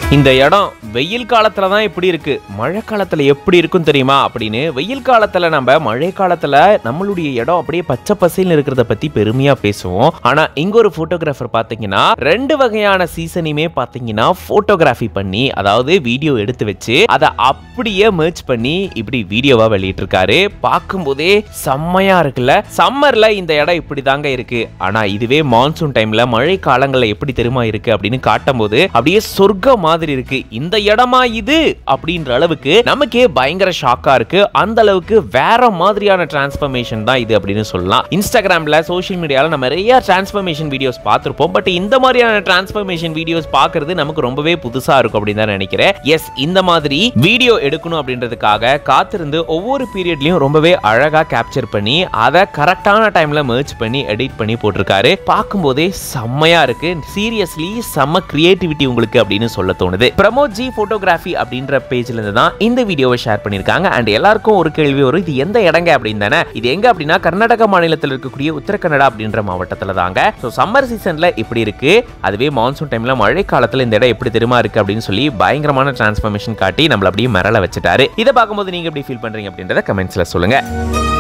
இந்த இடம் வெயில் காலத்துல தான் இப்படி இருக்கு மழை காலத்துல எப்படி இருக்கும் தெரியுமா அப்படின்னு வெயில் காலத்துல நம்ம மழை காலத்துல நம்மளுடைய இடம் அப்படியே பச்சை பசேல்னு இருக்கிறத பத்தி பெருமையா பேசுவோம் ஆனா இங்க ஒரு போட்டோகிராஃபர் பாத்தீங்கன்னா ரெண்டு வகையான சீசனையுமே பாத்தீங்கன்னா போட்டோகிராஃபி பண்ணி அதாவது வீடியோ எடுத்து வச்சு அதை அப்படியே merge பண்ணி இப்படி வீடியோவா வெளியிட்டு இருக்காரு பார்க்கும்போதே செம்மையா இருக்குல்ல சம்மர்ல இந்த இடம் இப்படி தாங்க இருக்கு ஆனா இதுவே மான்சூன் டைம்ல மழை காலங்கள்ல எப்படி தெரியுமா இருக்கு அப்படின்னு காட்டும்போது அப்படியே சொர்க்க மாதிரி இருக்கு இந்த இடமா இது அப்படின்ற அளவுக்கு நமக்கே பயங்கர ஷாக்கா இருக்கு அந்த அளவுக்கு வேற மாதிரியான டிரான்ஸ்ஃபர்மேஷன் தான் இது அப்படின்னு சொல்லலாம் இன்ஸ்டாகிராம்ல சோஷியல் மீடியால நம்ம நிறைய டிரான்ஸ்ஃபர்மேஷன் வீடியோஸ் பார்த்திருப்போம் பட் இந்த மாதிரியான டிரான்ஸ்ஃபர்மேஷன் வீடியோஸ் பார்க்கிறது நமக்கு ரொம்பவே புதுசா இருக்கும் அப்படின்னு தான் நினைக்கிறேன் எஸ் இந்த மாதிரி வீடியோ எடுக்கணும் அப்படின்றதுக்காக காத்திருந்து ஒவ்வொரு பீரியட்லயும் ரொம்பவே அழகா கேப்சர் பண்ணி அதை கரெக்டான டைம்ல merge பண்ணி எடிட் பண்ணி போட்டிருக்காரு பார்க்கும்போதே செம்மையா இருக்கு சீரியஸ்லி செம்ம கிரியேட்டிவிட்டி உங்களுக்கு அப்படின்னு சொல்ல தோணுது பிரமோத் ஜி போட்டோகிராஃபி அப்படின்ற பேஜ்ல இருந்து தான் இந்த வீடியோவை ஷேர் பண்ணிருக்காங்க அண்ட் எல்லாருக்கும் ஒரு கேள்வி வரும் இது எந்த இடங்க அப்படின்னு தானே இது எங்க அப்படின்னா கர்நாடக மாநிலத்தில் இருக்கக்கூடிய உத்தரகன்னடா அப்படின்ற மாவட்டத்துல தாங்க ஸோ சம்மர் சீசன்ல இப்படி இருக்கு அதுவே மான்சூன் டைம்ல மழை காலத்துல இந்த இடம் எப்படி தெரியுமா இருக்கு அப்படின்னு சொல்லி பயங்கரமான டிரான்ஸ்ஃபர்மேஷன் காட்டி நம்மள அப்படியே மிரள வச்சுட்டாரு இதை பார்க்கும்போது நீங்க எப்படி ஃபீல் பண்றீங்க அப்படின்றத கமெண்ட்ஸ்ல சொல்லுங்க